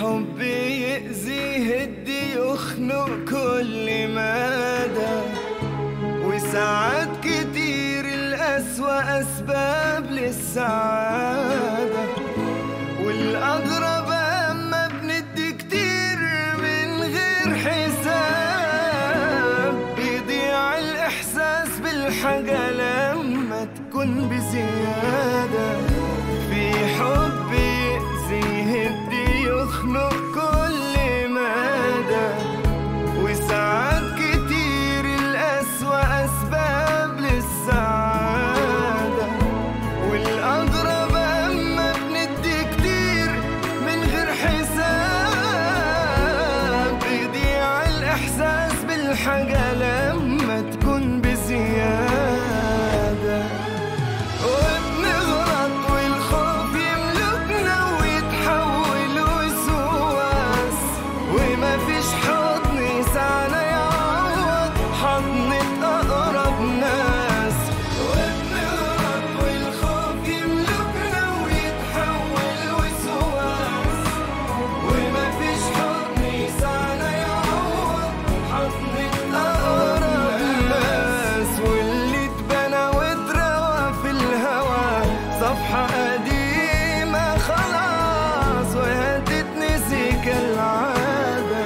حب يأذي يهدي يخنق كل مدى وساعات كتير الأسوأ أسباب للسعادة والأغرب أما بندي كتير من غير حساب بيضيع الإحساس بالحاجة لما تكون بزيادة في حب يأذي يهدي يخنق كل مدى وساعات كتير الأسوأ أسباب للسعادة والأغرب أما بندي كتير من غير حساب بيضيع الإحساس بالحاجة لما تكون بزيادة وبنغلط والخوف يملكنا ويتحول وسواس وما فيش حضن يسعنا يعوض حضنة أقرب ناس وبنغلط والخوف يملكنا ويتحول وسواس وما فيش حضن يسعنا يعوض حضنة أقرب ناس واللي اتبنى واتروى في الهوى صفحة قديمة خلاص وهتتنسي كالعادة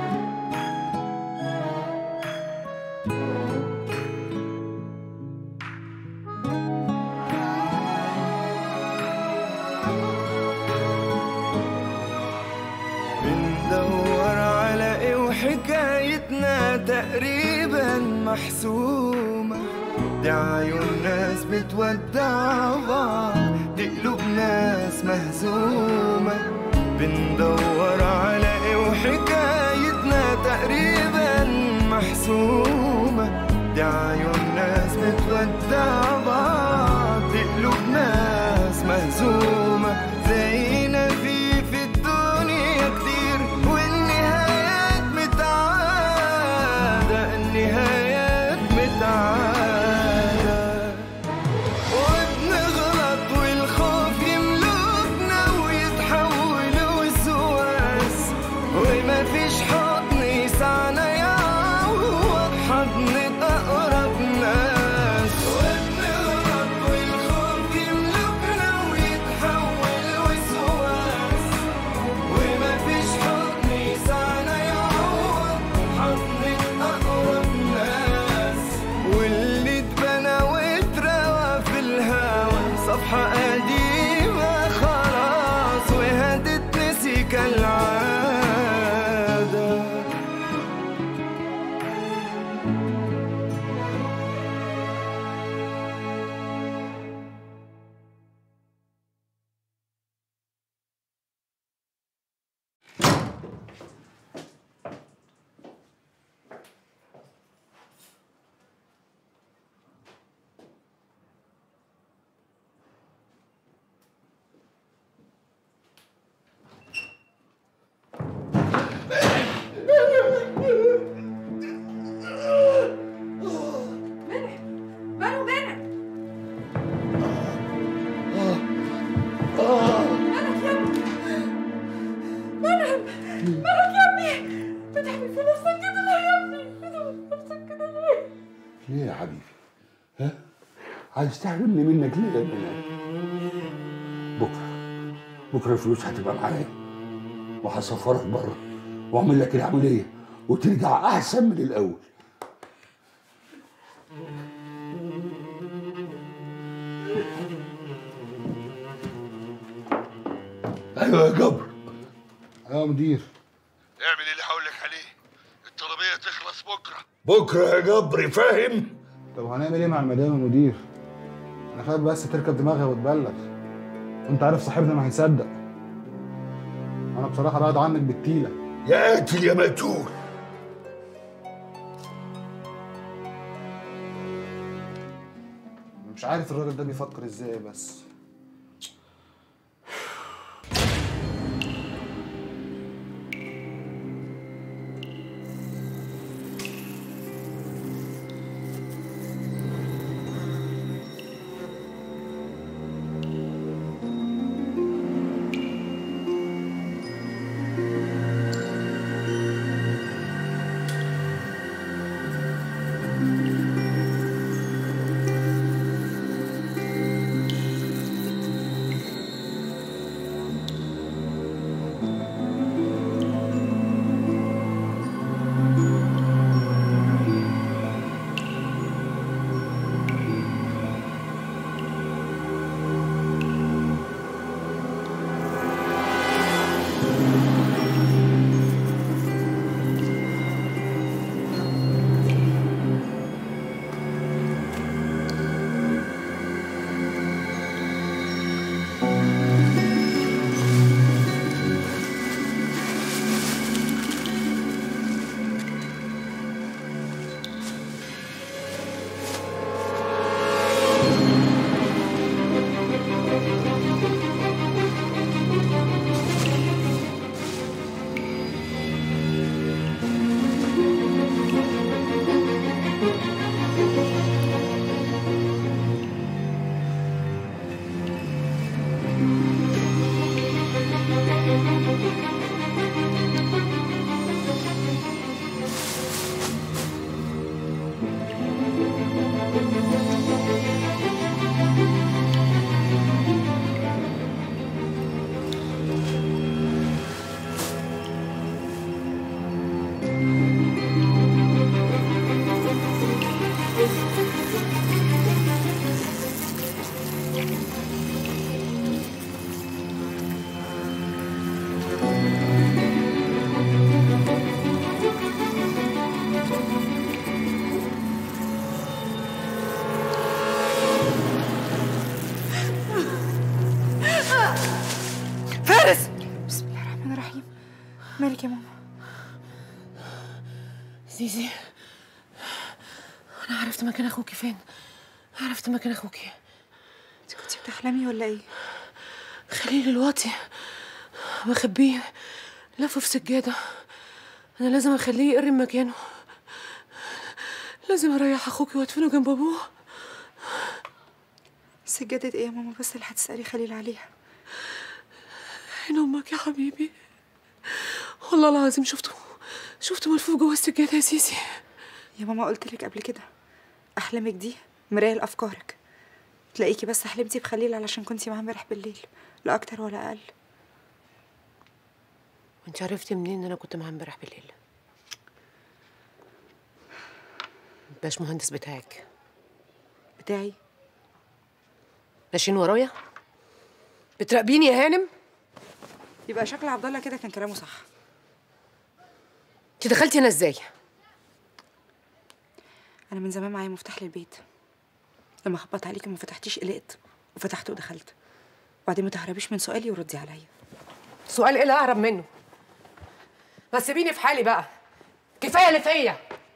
بندور على ايه وحكايتنا تقريبا محسومة دي عيون ناس بتودع بعض دي قلوب ناس مهزومة بندور على ايه وحكايتنا تقريبا محسومة دي عيون ناس بتودع بعض دي قلوب ناس مهزومة زينا في في الدنيا كتير والنهايات متعادة النهايات متعادة وبنغلط والخوف يملكنا ويتحول وسواس وما فيش حضن يسعنا يعوض حضن أقرب ناس وبنغلط والخوف يملكنا ويتحول وسواس وما فيش حضن يسعنا يعوض حضن أقرب ناس واللي اتبنى واتروى في الهوى صفحة قديمة خلاص وهتتنسي كالعادة ماله مالك؟ مالك يا ابني؟ مالك؟ مالك يا ابني؟ بتعمل في نفسك كده ليه يا ابني؟ بتعمل في نفسك كده ليه؟ ليه يا حبيبي؟ ها؟ عايز تحرمني منك ليه يا ابني؟ بكره بكره الفلوس هتبقى معايا وهسفرك بره واعمل لك العمليه وترجع احسن من الاول ايوه يا جبر ايوه يا مدير اعمل اللي هقول لك عليه الطلبيه تخلص بكره بكره يا جبر فاهم طب هنعمل ايه مع المدام يا مدير انا خايف بس تركب دماغها وتبلغ وانت عارف صاحبنا ما هيصدق انا بصراحه بعد عنك بالتيله يا قاتل يا مقتول مش عارف الراجل ده بيفكر ازاي بس مالك يا ماما زيزي انا عرفت مكان اخوكي فين عرفت مكان اخوكي انت كنتي بتحلمي ولا ايه خليل الواطي مخبيه لفه في سجاده انا لازم اخليه يقرب مكانه لازم اريح اخوكي وادفنه جنب ابوه سجادة ايه يا ماما بس اللي هتسألي خليل عليها عين امك يا حبيبي والله العظيم شفته شفته ملفوف جوه السجاده يا سيسي يا ماما قلت لك قبل كده احلامك دي مرايه لافكارك تلاقيكي بس حلمتي بخليل علشان كنتي معاه امبارح بالليل لا اكتر ولا اقل وانت عرفتي منين ان انا كنت معاه امبارح بالليل باش مهندس بتاعك بتاعي ماشيين ورايا بتراقبيني يا هانم يبقى شكل عبد الله كده كان كلامه صح انت دخلتي هنا ازاي انا من زمان معايا مفتاح للبيت لما خبط عليكي وما فتحتيش قلقت وفتحت ودخلت وبعدين ما تهربيش من سؤالي وردي عليا سؤال ايه اللي اهرب منه ما تسيبيني في حالي بقى كفايه اللي فيا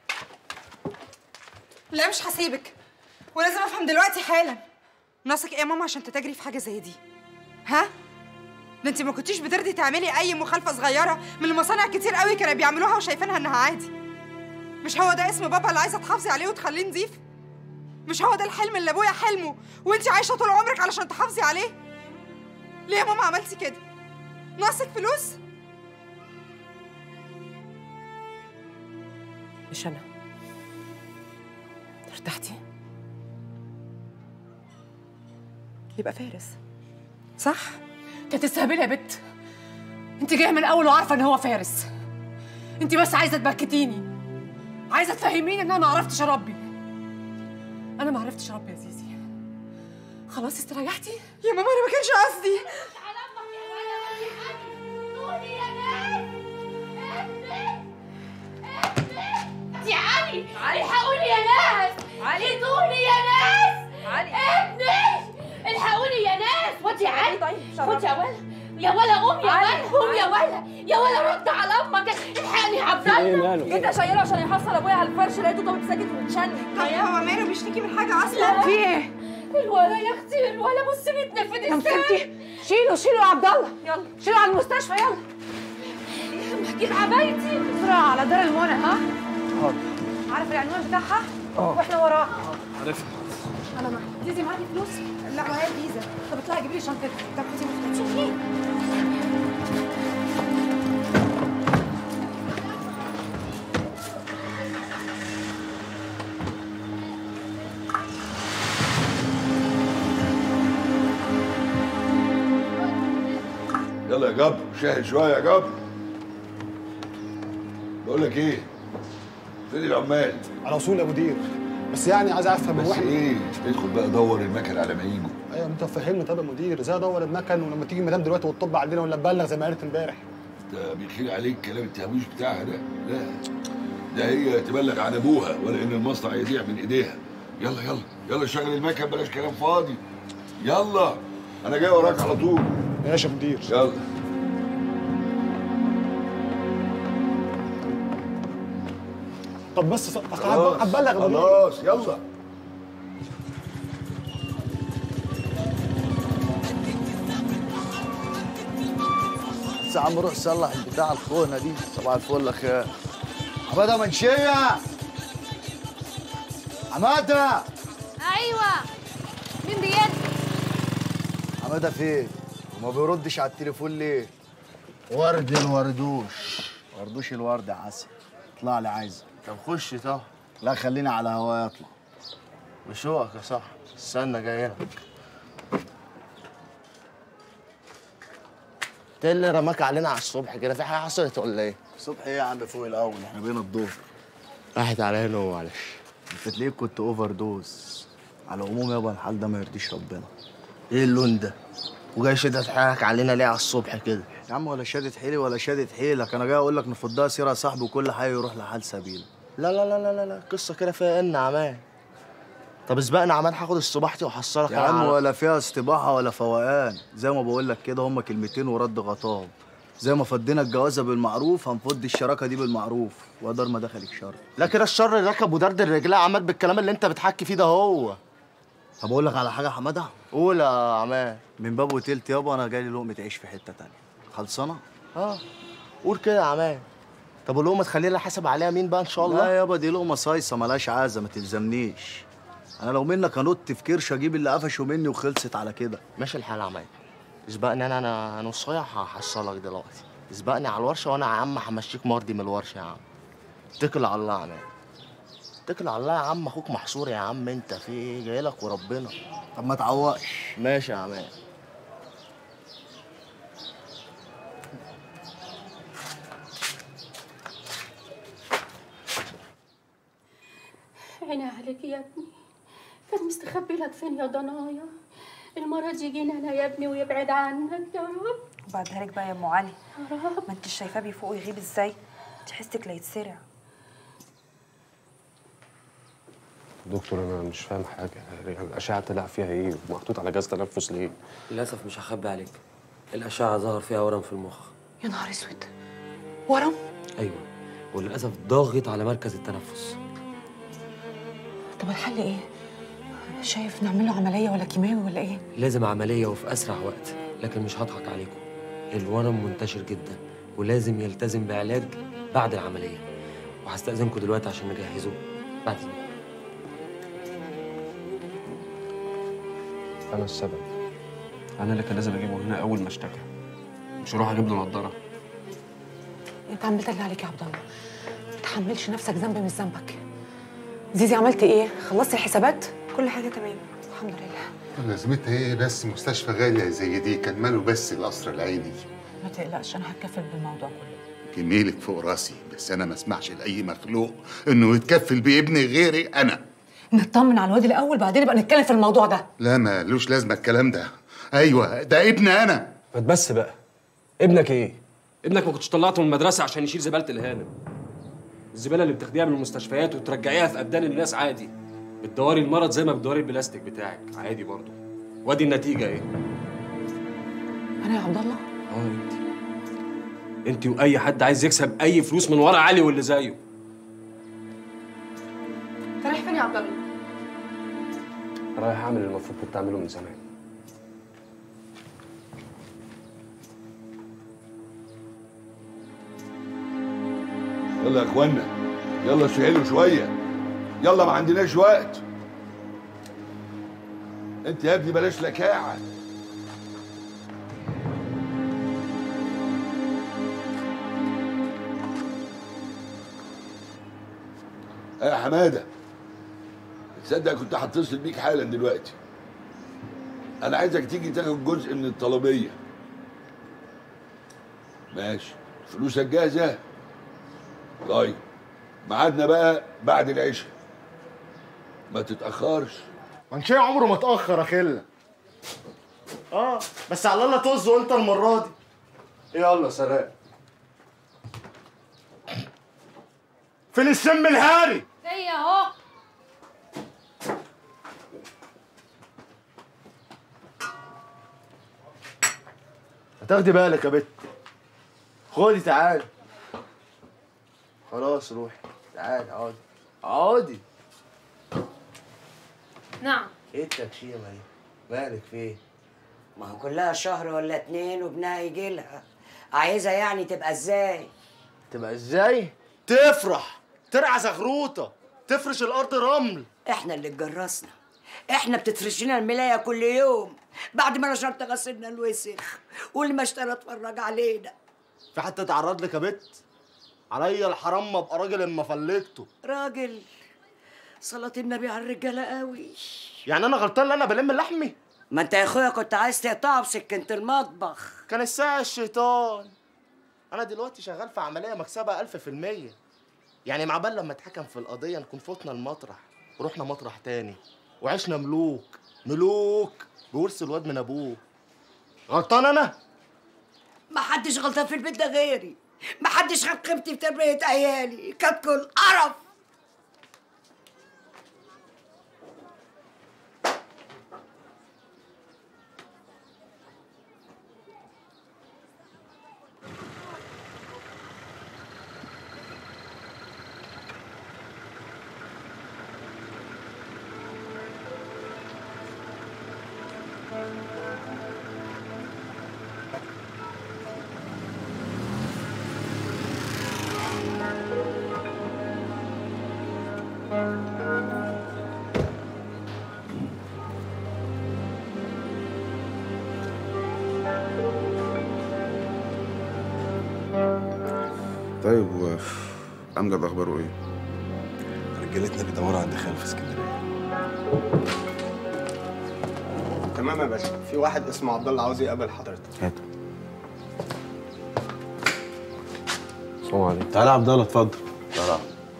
لا مش هسيبك ولازم افهم دلوقتي حالا ناقصك ايه يا ماما عشان تتاجري في حاجه زي دي ها ده انت ما كنتيش بترضي تعملي اي مخالفه صغيره من المصانع كتير قوي كانوا بيعملوها وشايفينها انها عادي مش هو ده اسم بابا اللي عايزه تحافظي عليه وتخليه نظيف مش هو ده الحلم اللي ابويا حلمه وانت عايشه طول عمرك علشان تحافظي عليه ليه يا ماما عملتي كده ناقصك فلوس مش انا ارتحتي يبقى فارس صح انت تستهبلي يا بت انت جايه من الاول وعارفه ان هو فارس انت بس عايزه تبكتيني عايزه تفهميني ان انا ما عرفتش اربي انا ما عرفتش اربي يا زيزي خلاص استريحتي يا ماما انا ما كانش قصدي يا علي الحقوني يا ناس علي دوني يا ناس علي ابني الحقوني يا ناس وانت يا علي خد يا ولا يا ولا قوم يا ولا قوم يا ولا يا ولا رد على امك الحقني يا عبد الله جيت اشيله عشان يحصل ابويا على الفرش لقيته طبيب ساكت ومتشنج طب هو ماله بيشتكي من حاجه اصلا في ايه الولا يا اختي الولا بصي بيتنفد ازاي شيلوا شيلوا يا عبد الله يلا شيلوا على المستشفى يلا هجيب عبايتي بسرعه على دار المنى ها حاضر عارف العنوان بتاعها واحنا وراها عارفها انا معاكي زيزي معاكي فلوس لا معايا الفيزا طب اطلعي جيبي لي شنطتك طب خدي مفتاح يلا يا جبر شاهد شويه يا جبر بقول لك ايه فين العمال على وصول يا مدير بس يعني عايز افهم بس هو احنا ايه ادخل بقى دور المكن على ما يجوا ايوه انت فهمني طب يا مدير ازاي ادور المكن ولما تيجي المدام دلوقتي وتطب علينا ولا تبلغ زي ما قالت امبارح ده بيخيل عليك كلام التهويش بتاعها ده لا ده هي تبلغ عن ابوها ولا ان المصنع يضيع من ايديها يلا يلا يلا شغل المكن بلاش كلام فاضي يلا انا جاي وراك على طول ماشي يا مدير يلا طب بس ص- خلاص هتبلغ يا مدير خلاص يلا بس يا عم روح صلح البتاع الخونه دي صباح الفل يا خير حماده منشيه حماده ايوه مين بيد حماده فين وما بيردش على التليفون ليه ورد الوردوش وردوش الورد يا عسل اطلع لي عايزه طب خش طه لا خلينا على هوايا اطلع بشوقك يا صاحبي استنى جاي لك انت إيه اللي رماك علينا على الصبح كده في حاجه حصلت ولا ايه؟ الصبح ايه يا عم فوق الاول احنا بين الظهر راحت عليا نوم معلش انت تلاقيك كنت اوفر دوز على العموم يابا الحال ده ما يرضيش ربنا ايه اللون ده؟ وجاي شدت حالك علينا ليه على الصبح كده؟ يا عم ولا شادت حيلي ولا شادت حيلك انا جاي اقول لك نفضها سيره يا صاحبي وكل حي يروح لحال سبيل لا لا لا لا لا, لا. قصه كده فيها ان عمان طب اسبقنا عمان هاخد الصباحتي واحصلك يا أنا عم على- ولا فيها استباحه ولا فوقان زي ما بقول لك كده هما كلمتين ورد غطاهم زي ما فضينا الجوازه بالمعروف هنفضي الشراكه دي بالمعروف وقدر ما دخلك شر لا كده الشر ركب ودرد الرجليه عمال بالكلام اللي انت بتحكي فيه ده هو طب اقول لك على حاجه يا حماده قول يا عماد من باب وتلت يابا انا جاي لي لقمه عيش في حته تانية خلصانه اه قول كده يا عماد طب ولقمه تخلي لها حسب عليها مين بقى ان شاء الله لا يابا دي لقمه صايصه ملهاش عازه ما تلزمنيش انا لو منك هنط في كرش اجيب اللي قفشه مني وخلصت على كده ماشي الحال يا عماد اسبقني انا انا نصايع هحصلك دلوقتي اسبقني على الورشه وانا يا عم همشيك مرضي من الورشه يا عم اتكل على الله يا عماد اتكل على الله يا عم اخوك محصور يا عم انت في ايه جاي لك وربنا طب ما تعوقش ماشي يا عماد عيني عليك يا ابني كان مستخبي لك فين يا ضنايا المرة دي يجينا انا يا ابني ويبعد عنك يا رب وبعدها لك بقى يا ام علي يا رب ما انت شايفاه بيفوق ويغيب ازاي تحسك لا يتسرع دكتور انا مش فاهم حاجه يعني الاشعه طلع فيها ايه ومحطوط على جهاز تنفس ليه للأسف مش هخبي عليك الأشعة ظهر فيها ورم في المخ يا نهار اسود ورم أيوة وللأسف ضاغط على مركز التنفس طب الحل ايه شايف نعمل له عمليه ولا كيماوي ولا ايه لازم عملية وفي أسرع وقت لكن مش هضحك عليكم الورم منتشر جدا ولازم يلتزم بعلاج بعد العملية وهستأذنكم دلوقتي عشان نجهزه بعد إذنكم. انا السبب انا اللي كان لازم اجيبه هنا اول ما اشتكى مش هروح اجيب له نضاره انت عملت اللي عليك يا عبد الله ما تحملش نفسك ذنب مش ذنبك زيزي عملت ايه خلصتي الحسابات كل حاجه تمام الحمد لله لازمتها ايه بس مستشفى غالية زي دي كان ماله بس القصر العيني ما تقلقش انا هتكفل بالموضوع كله جميلك فوق راسي بس انا ما اسمحش لاي مخلوق انه يتكفل بابني غيري انا نطمن على الواد الاول بعدين نبقى نتكلم في الموضوع ده لا مالوش لازمه الكلام ده ايوه ده ابني انا ما تبس بقى ابنك ايه ابنك ما كنتش طلعته من المدرسه عشان يشيل زباله الهانم الزباله اللي بتاخديها من المستشفيات وترجعيها في ابدان الناس عادي بتدوري المرض زي ما بتدوري البلاستيك بتاعك عادي برضه وادي النتيجه ايه انا يا عبد الله اه انت انت واي حد عايز يكسب اي فلوس من ورا علي واللي زيه انت رايح فين يا عبد الله رايح اعمل اللي المفروض كنت اعمله من زمان يلا يا اخوانا يلا سهلوا شويه يلا ما عندناش وقت انت يا ابني بلاش لكاعه ايه يا حماده تصدق كنت هتصل بيك حالا دلوقتي انا عايزك تيجي تاخد جزء من الطلبيه ماشي فلوسك جاهزه طيب ميعادنا بقى بعد العشاء ما تتاخرش منشيه عمره ما اتاخر يا خله اه بس على الله طز وانت المره دي يلا سلام فين السم الهاري جاي اهو هتاخدي بالك يا بت خدي تعالي خلاص روحي تعالي اقعدي اقعدي نعم ايه التكشيمه دي مالك في ايه ما هو كلها شهر ولا اتنين وابنها يجي لها عايزها يعني تبقى ازاي تبقى ازاي تفرح ترعى زغروطه تفرش الارض رمل احنا اللي اتجرسنا احنا بتفرش لنا الملايه كل يوم بعد ما نشرت غسلنا الوسخ واللي ما اشترى اتفرج علينا في حد اتعرض لك يا بت عليا الحرام ما ابقى راجل اما فلكته راجل صلاة النبي على الرجالة قوي يعني انا غلطان ان انا بلم لحمي ما انت يا اخويا كنت عايز تقطعه بسكينة المطبخ كان الساعة الشيطان انا دلوقتي شغال في عملية مكسبها ألف في المية يعني مع بال لما اتحكم في القضية نكون فوتنا المطرح ورحنا مطرح تاني وعشنا ملوك ملوك بورث الواد من ابوه غلطان انا ما حدش غلطان في البيت ده غيري ما حدش خد قيمتي في تربية عيالي كانت كل قرف طيب و امجد اخباره ايه؟ رجالتنا بيدوروا على الدخان في اسكندريه تمام يا باشا في واحد اسمه عبد الله عاوز يقابل حضرتك هاته السلام عليكم تعالى يا عبد الله اتفضل تعالى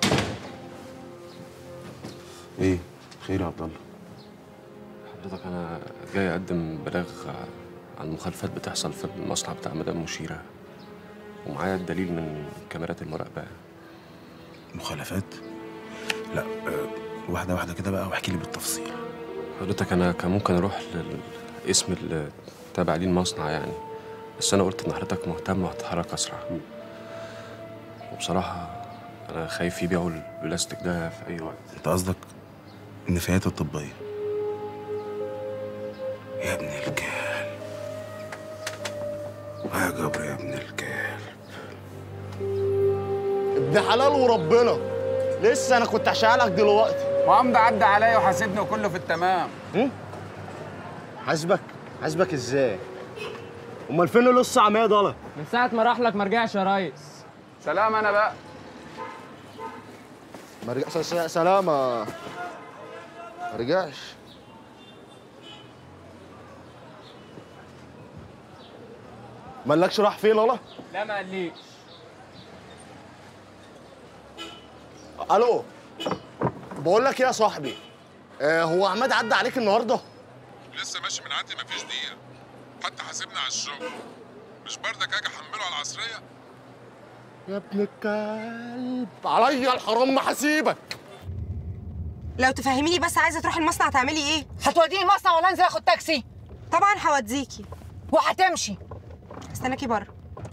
ايه خير يا عبد الله حضرتك انا جاي اقدم بلاغ عن مخالفات بتحصل في المصنع بتاع مدام مشيره ومعايا الدليل من كاميرات المراقبه مخالفات لا آه، واحده واحده كده بقى واحكي لي بالتفصيل حضرتك انا كان ممكن اروح للاسم اللي تابع ليه المصنع يعني بس انا قلت ان حضرتك مهتم وهتتحرك اسرع وبصراحه انا خايف يبيعوا البلاستيك ده في اي وقت انت قصدك النفايات الطبيه يا ابن الكلب يا جبر يا ابن الكلب ابن حلال وربنا لسه انا كنت هشغلك دلوقتي وعمد عدى عليا وحاسبني وكله في التمام حاسبك حاسبك ازاي امال فين القصه عماد ولا من ساعة ما راح لك ما رجعش يا ريس سلام انا بقى ما رجع س- س- سلامة ما رجعش مالكش راح فين ولا لا ما قاليش الو بقول لك ايه يا صاحبي آه هو عماد عدى عليك النهارده لسه ماشي من عندي مفيش دقيقة حتى حاسبني على الشغل مش بردك اجي احمله على العصرية يا ابن الكلب عليا الحرام ما هسيبك لو تفهميني بس عايزه تروحي المصنع تعملي ايه هتوديني المصنع ولا انزل اخد تاكسي طبعا هوديكي وهتمشي استناكي بره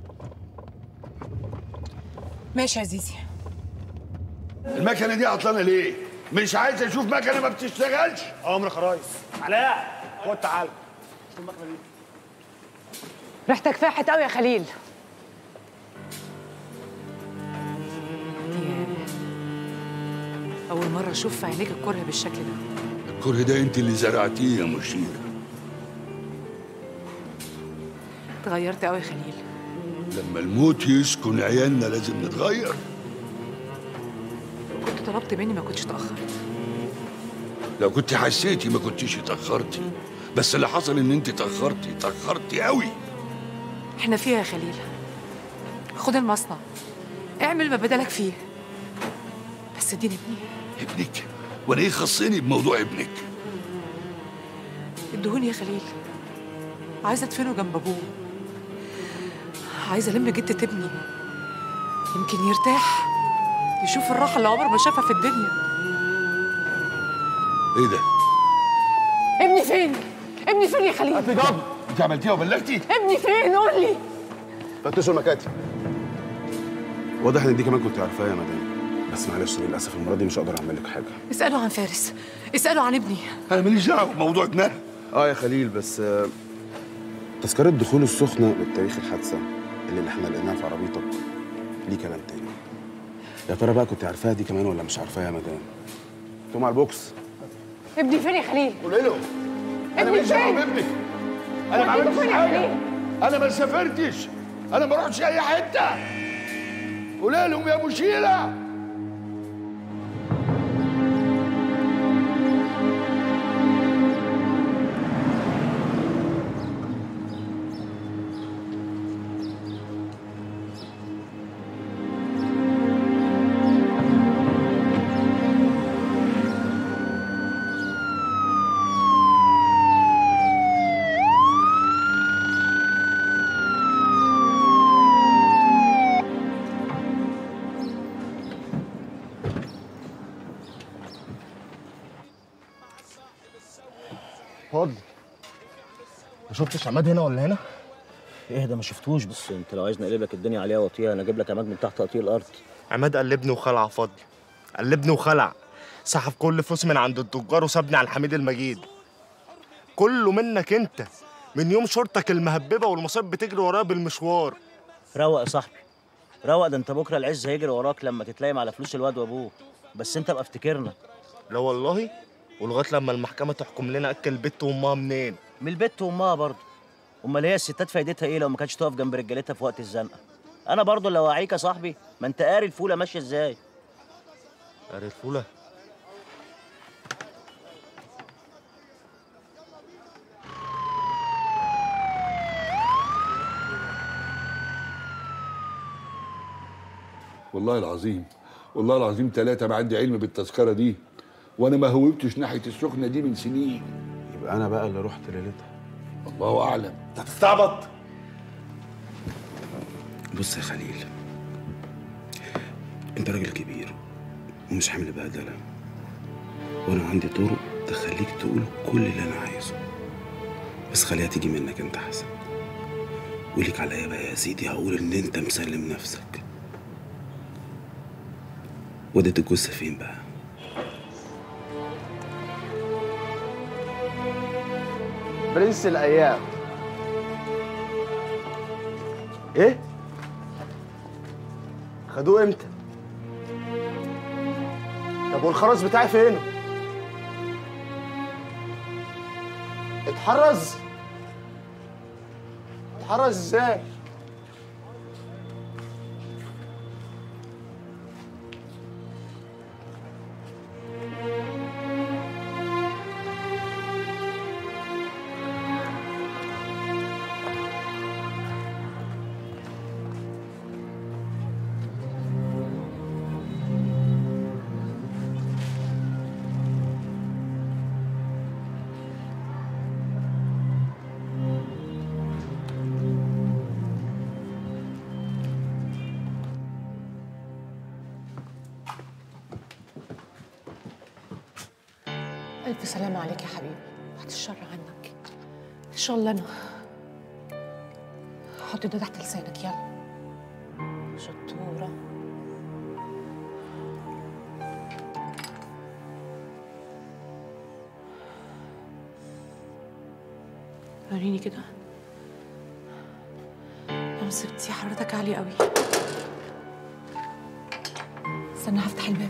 ماشي يا زيزي المكنه دي عطلانه ليه؟ مش عايز اشوف مكنه ما بتشتغلش امرك يا ريس علاء خد تعالى ريحتك فاحت قوي يا خليل أول مرة أشوف في عينيك الكره بالشكل ده الكره ده انت اللي زرعتيه يا مشيره اتغيرت قوي يا خليل لما الموت يسكن عيالنا لازم نتغير كنت طلبت مني ما كنتش اتأخرت لو كنت حسيتي ما كنتيش اتاخرتي بس اللي حصل ان انت اتاخرتي اتاخرتي قوي احنا فيها يا خليل خد المصنع اعمل ما بدلك فيه بس اديني ابني ابنك وانا ايه خصني بموضوع ابنك ادهوني يا خليل عايزه ادفنه جنب ابوه عايزه الم جدة ابني يمكن يرتاح يشوف الراحه اللي عمره ما شافها في الدنيا ايه ده؟ ابني فين ابني فين يا خليل بجد انت عملتيها وبلغتي؟ ابني فين قول لي فتشوا المكاتب واضح ان دي كمان كنت عارفاها يا مدام بس معلش للاسف المره دي مش هقدر اعمل لك حاجه اسالوا عن فارس اسالوا عن ابني انا ماليش دعوه بموضوع ابنها اه يا خليل بس آه، تذكرة دخول السخنة للتاريخ الحادثة اللي احنا لقيناها في عربيتك ليه كلام تاني يا ترى بقى كنت عارفاها دي كمان ولا مش عارفاها يا مدام؟ انتوا مع البوكس ابني فين يا خليل قولي له انا ابني ماليش دعوه فين؟ بابنك انا ما وديته عملتش فين يا حاجه خليل؟ انا ما سافرتش انا ما رحتش اي حته قولي لهم يا مشيره اتفضل ما شفتش عماد هنا ولا هنا؟ ايه ده ما شفتوش بس انت لو عايزني اقلب لك الدنيا عليها واطيها انا اجيب لك عماد من تحت تقطيع الارض عماد قلبني وخلع فضل قلبني وخلع سحب كل فلوس من عند التجار وسابني على الحميد المجيد كله منك انت من يوم شرطك المهببه والمصاب بتجري ورايا بالمشوار روق يا صاحبي روق ده انت بكره العز هيجري وراك لما تتلايم على فلوس الواد وابوه بس انت بقى افتكرنا لا والله ولغايه لما المحكمه تحكم لنا اكل البت وامها منين من البت وامها برضه امال هي الستات فايدتها ايه لو ما كانتش تقف جنب رجالتها في وقت الزنقه انا برضه اللي اوعيك يا صاحبي ما انت قاري الفوله ماشيه ازاي قاري الفوله والله العظيم والله العظيم ثلاثة ما عندي علم بالتذكرة دي وأنا ما هوبتش ناحية السخنة دي من سنين يبقى أنا بقى اللي رحت ليلتها الله أعلم أنت هتستعبط بص يا خليل انت راجل كبير ومش حامل بهدلة وانا عندي طرق تخليك تقول كل اللي انا عايزه بس خليها تيجي منك انت حسن وليك عليا بقى يا سيدي هقول ان انت مسلم نفسك وديت الجثة فين بقى برنس الايام ايه خدوه امتى طب والخرز بتاعي فين اتحرز اتحرز ازاي ألف سلامة عليك يا حبيبي بعد الشر عنك إن شاء الله أنا حط ده تحت لسانك يلا شطورة وريني كده يا مصيبتي حرارتك عالية قوي استنى هفتح الباب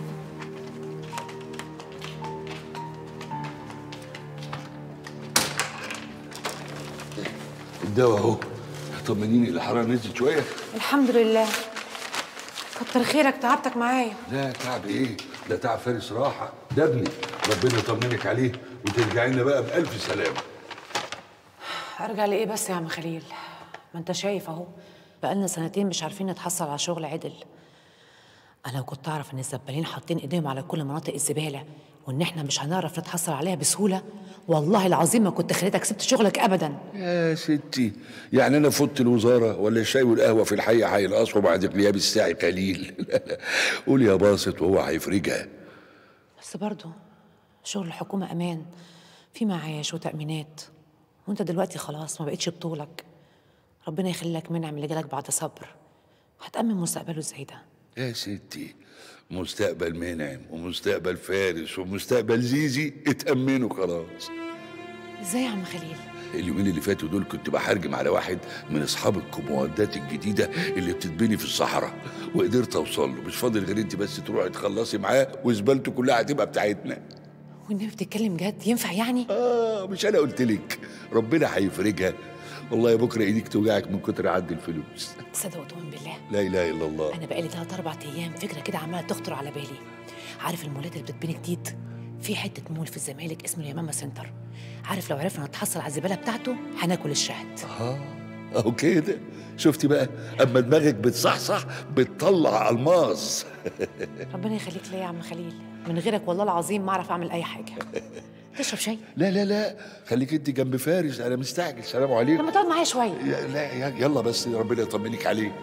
الدواء أهو طمنيني الحرارة نزلت شوية الحمد لله كتر خيرك تعبتك معايا لا تعب إيه ده تعب فارس راحة ده ابني ربنا يطمنك عليه وترجعي لنا بقى بألف سلامة ارجع لايه بس يا عم خليل ما انت شايف اهو بقالنا سنتين مش عارفين نتحصل على شغل عدل انا لو كنت اعرف ان الزبالين حاطين ايديهم على كل مناطق الزباله وان احنا مش هنعرف نتحصل عليها بسهوله والله العظيم ما كنت خليتك سبت شغلك ابدا يا ستي يعني أنا فوت الوزارة ولا الشاي والقهوة في الحي هينقصوا بعد غياب الساعي قليل قول يا باسط وهو هيفرجها بس برضه شغل الحكومه امان في معاش وتامينات وانت دلوقتي خلاص ما بقتش بطولك ربنا يخلي لك منعم اللي جالك بعد صبر هتأمن مستقبله ازاي ده يا ستي مستقبل منعم ومستقبل فارس ومستقبل زيزي اتأمنوا خلاص ازاي يا عم خليل اليومين اللي فاتوا دول كنت بحرجم على واحد من اصحاب الكومودات الجديده اللي بتتبني في الصحراء وقدرت اوصل له مش فاضل غير انت بس تروحي تخلصي معاه وزبالته كلها هتبقى بتاعتنا والنبي بتتكلم جد ينفع يعني اه مش انا قلت لك ربنا هيفرجها والله بكره ايديك توجعك من كتر عد الفلوس تصدق وتؤمن بالله لا اله الا الله انا بقالي ثلاث اربع ايام فكره كده عماله تخطر على بالي عارف المولات اللي بتتبني جديد في حته مول في الزمالك اسمه اليمامه سنتر عارف لو عرفنا نتحصل على الزباله بتاعته هناكل الشهد اه اهو كده شفتي بقى اما دماغك بتصحصح بتطلع الماس ربنا يخليك ليا يا عم خليل من غيرك والله العظيم ما اعرف اعمل اي حاجه تشرب شاي لا لا لا خليك انت جنب فارس انا مستعجل سلام عليكم لما تقعد معايا شويه يا- لا يا- يلا بس ربنا يطمنك عليه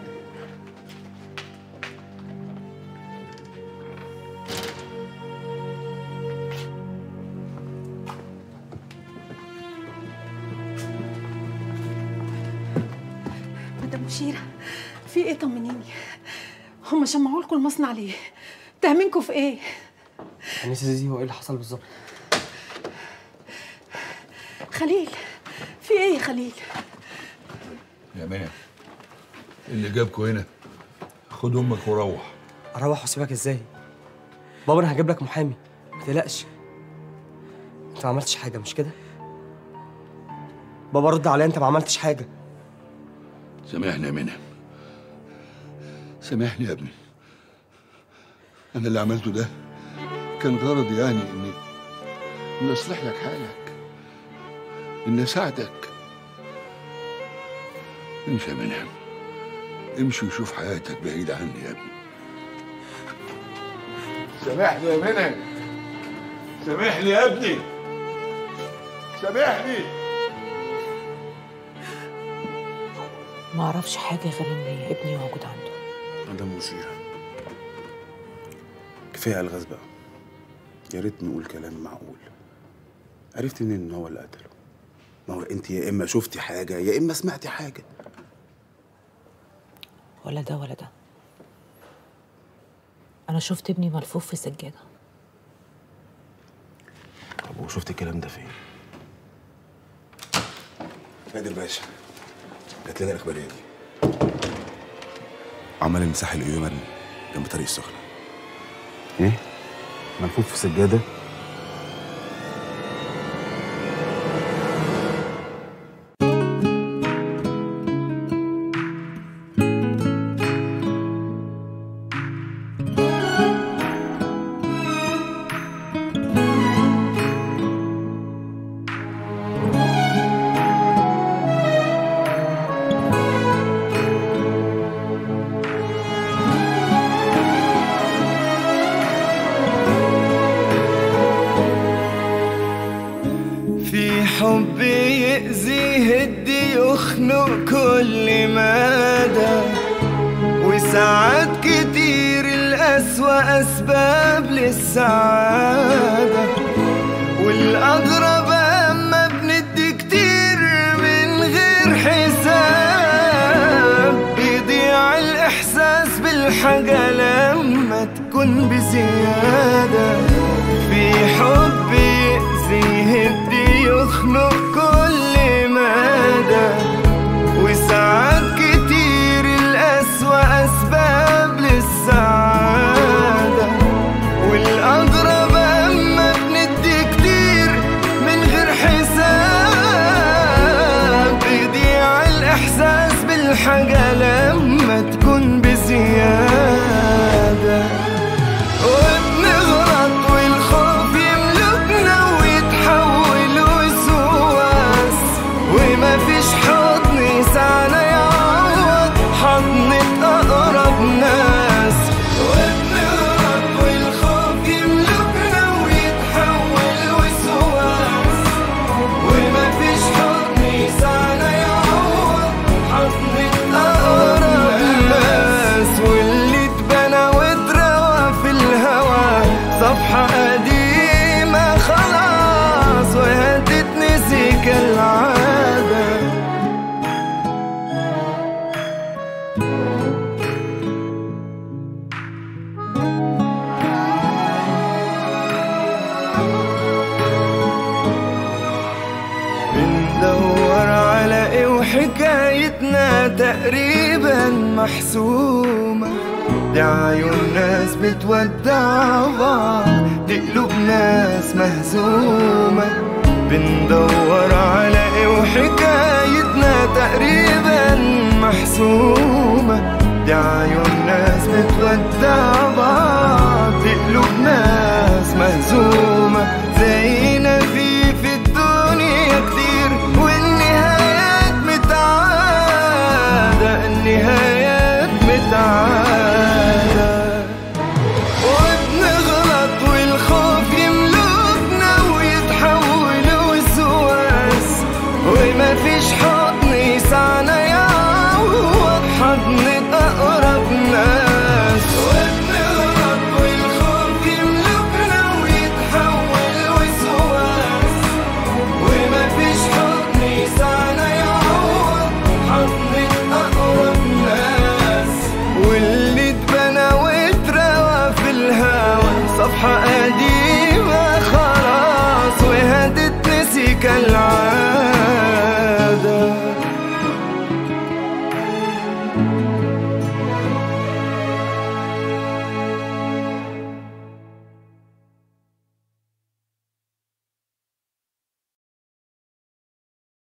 مدام مشيرة في ايه طمنيني هم شمعوا لكم المصنع ليه تهمينكم في ايه انسه زيزي هو ايه اللي حصل بالظبط خليل في ايه يا خليل يا مان اللي جابكوا هنا خد امك وروح اروح واسيبك ازاي بابا انا هجيب لك محامي ما تقلقش انت ما عملتش حاجه مش كده بابا رد عليا انت ما عملتش حاجه سامحني يا منى سامحني يا ابني انا اللي عملته ده كان غرضي يعني اني اني اصلح لك حالك اني اساعدك امشي يا منى امشي وشوف حياتك بعيد عني يا ابني سامحني يا منى سامحني يا ابني سامحني ما اعرفش حاجه غير ان ابني موجود عنده مدام مشيرة كفايه الغاز بقى يا ريت نقول كلام معقول عرفت منين ان هو اللي قتله ما هو انت يا اما شفتي حاجه يا اما سمعتي حاجه ولا ده ولا ده انا شفت ابني ملفوف في سجاده طب وشفت الكلام ده فين نادر باشا جات لنا الاخباريه دي عمال المساح القيوم مرمي جنب طريق السخنه ايه ملفوف في سجاده في حب يأذي يهدي يخنق كل مدى وساعات كتير الأسوأ أسباب للسعادة والأغرب أما بندي كتير من غير حساب بيضيع الإحساس بالحاجة لما تكون بزيادة في حب يأذي يهدي يخنق كل مدى وساعات كتير الأسوأ أسباب للسعادة والأغرب أما بندي كتير من غير حساب بيضيع الإحساس بالحاجة لما تكون بزيادة وبنغلط والخوف يملكنا ويتحول وسواس وما فيش حضن يسعنا يعوض حضنة أقرب ناس وبنغلط والخوف يملكنا ويتحول وسواس وما فيش حضن يسعنا يعوض حضنة أقرب ناس واللي اتبنى واتروى في الهوى صفحة قديمة خلاص وهتتنسي كالعادة بندور على ايه وحكايتنا تقريبا محسومة دي عيون ناس بتودع بعض دي قلوب ناس مهزومة بندور على ايه وحكايتنا تقريبا محسومة دي عيون ناس بتودع بعض دي قلوب ناس مهزومة زينا في في الدنيا كتير والنهايات متعادة النهايات متعادة وبنغلط والخوف يملكنا ويتحول وسواس وما فيش حضن يسعنا يعوض حضن أقرب ناس وبنغلط والخوف يملكنا ويتحول وسواس وما فيش حضن يسعنا يعوض حضن أقرب ناس واللي اتبنى واتروى في الهوى صفحة قديمة خلاص وهتتنسي كالعادة